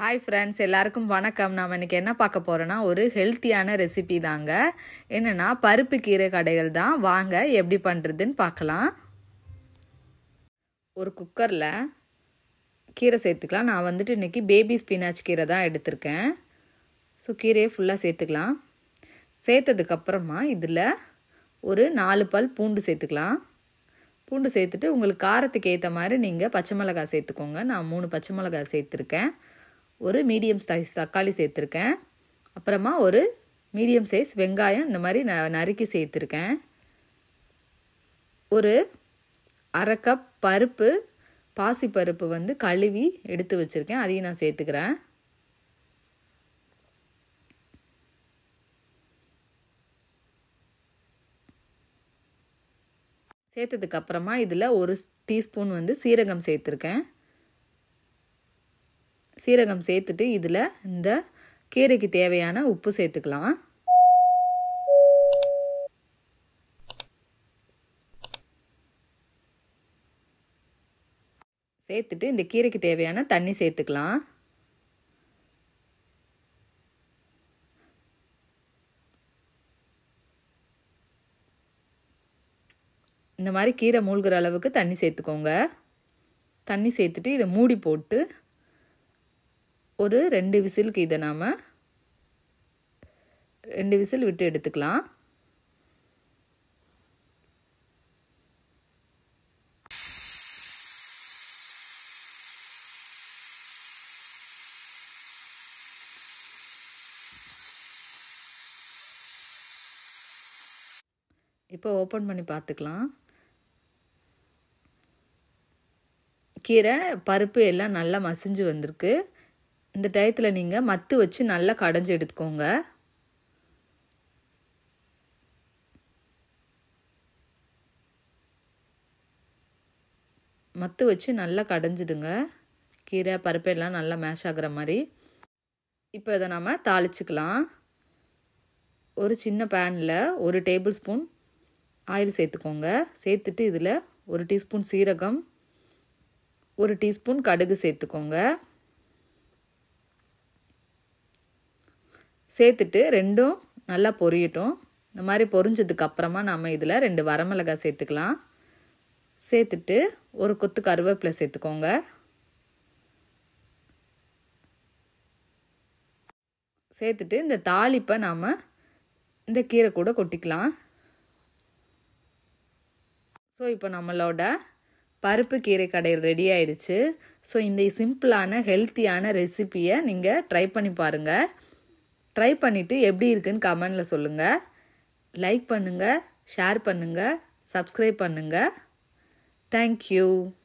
hi friends எல்லாருக்கும் வணக்கம் நாம் இன்னைக்கு என்ன பார்க்க போகிறோன்னா ஒரு ஹெல்த்தியான ரெசிபி தாங்க என்னென்னா பருப்பு கீரை கடைகள் தான் வாங்க எப்படி பண்ணுறதுன்னு பார்க்கலாம் ஒரு குக்கரில் கீரை சேர்த்துக்கலாம் நான் வந்துட்டு இன்றைக்கி பேபி ஸ்பினாச் கீரை தான் எடுத்திருக்கேன் ஸோ கீரையை ஃபுல்லாக சேர்த்துக்கலாம் சேர்த்ததுக்கப்புறமா இதில் ஒரு நாலு பல் பூண்டு சேர்த்துக்கலாம் பூண்டு சேர்த்துட்டு உங்களுக்கு காரத்துக்கு ஏற்ற மாதிரி நீங்கள் பச்சை மிளகாய் சேர்த்துக்கோங்க நான் மூணு பச்சை மிளகாய் சேர்த்துருக்கேன் ஒரு மீடியம் சைஸ் தக்காளி சேர்த்துருக்கேன் அப்புறமா ஒரு மீடியம் சைஸ் வெங்காயம் இந்த மாதிரி ந நறுக்கி சேர்த்துருக்கேன் ஒரு அரை கப் பருப்பு பாசி பருப்பு வந்து கழுவி எடுத்து வச்சுருக்கேன் அதையும் நான் சேர்த்துக்கிறேன் சேர்த்ததுக்கு அப்புறமா இதில் ஒரு டீஸ்பூன் வந்து சீரகம் சேர்த்துருக்கேன் சீரகம் சேர்த்துட்டு இதில் இந்த கீரைக்கு தேவையான உப்பு சேர்த்துக்கலாம் சேர்த்துட்டு இந்த கீரைக்கு தேவையான தண்ணி சேர்த்துக்கலாம் இந்த மாதிரி கீரை மூழ்கிற அளவுக்கு தண்ணி சேர்த்துக்கோங்க தண்ணி சேர்த்துட்டு இதை மூடி போட்டு ஒரு ரெண்டு விசிலுக்கு இதை நாம் ரெண்டு விசில் விட்டு எடுத்துக்கலாம் இப்போ ஓப்பன் பண்ணி பார்த்துக்கலாம் கீரை பருப்பு எல்லாம் நல்லா மசிஞ்சு வந்திருக்கு இந்த டயத்தில் நீங்கள் மத்து வச்சு நல்லா கடைஞ்சி எடுத்துக்கோங்க மத்து வச்சு நல்லா கடைஞ்சிடுங்க கீரை பருப்பு எல்லாம் நல்லா மேஷ் ஆகுற மாதிரி இப்போ இதை நம்ம தாளிச்சுக்கலாம் ஒரு சின்ன பேனில் ஒரு டேபிள் ஸ்பூன் ஆயில் சேர்த்துக்கோங்க சேர்த்துட்டு இதில் ஒரு டீஸ்பூன் சீரகம் ஒரு டீஸ்பூன் கடுகு சேர்த்துக்கோங்க சேர்த்துட்டு ரெண்டும் நல்லா பொரியட்டும் இந்த மாதிரி பொரிஞ்சதுக்கு அப்புறமா நம்ம இதில் ரெண்டு வரமிளகாய் சேர்த்துக்கலாம் சேர்த்துட்டு ஒரு கொத்து கருவேப்பிலை சேர்த்துக்கோங்க சேர்த்துட்டு இந்த தாளிப்பை நாம் இந்த கீரை கூட கொட்டிக்கலாம் ஸோ இப்போ நம்மளோட பருப்பு கீரை கடையில் ரெடி ஆயிடுச்சு ஸோ இந்த சிம்பிளான ஹெல்த்தியான ரெசிப்பியை நீங்கள் ட்ரை பண்ணி பாருங்கள் ட்ரை பண்ணிவிட்டு எப்படி இருக்குன்னு கமெண்டில் சொல்லுங்கள் லைக் பண்ணுங்கள் ஷேர் பண்ணுங்கள் சப்ஸ்கிரைப் பண்ணுங்கள் தேங்க்யூ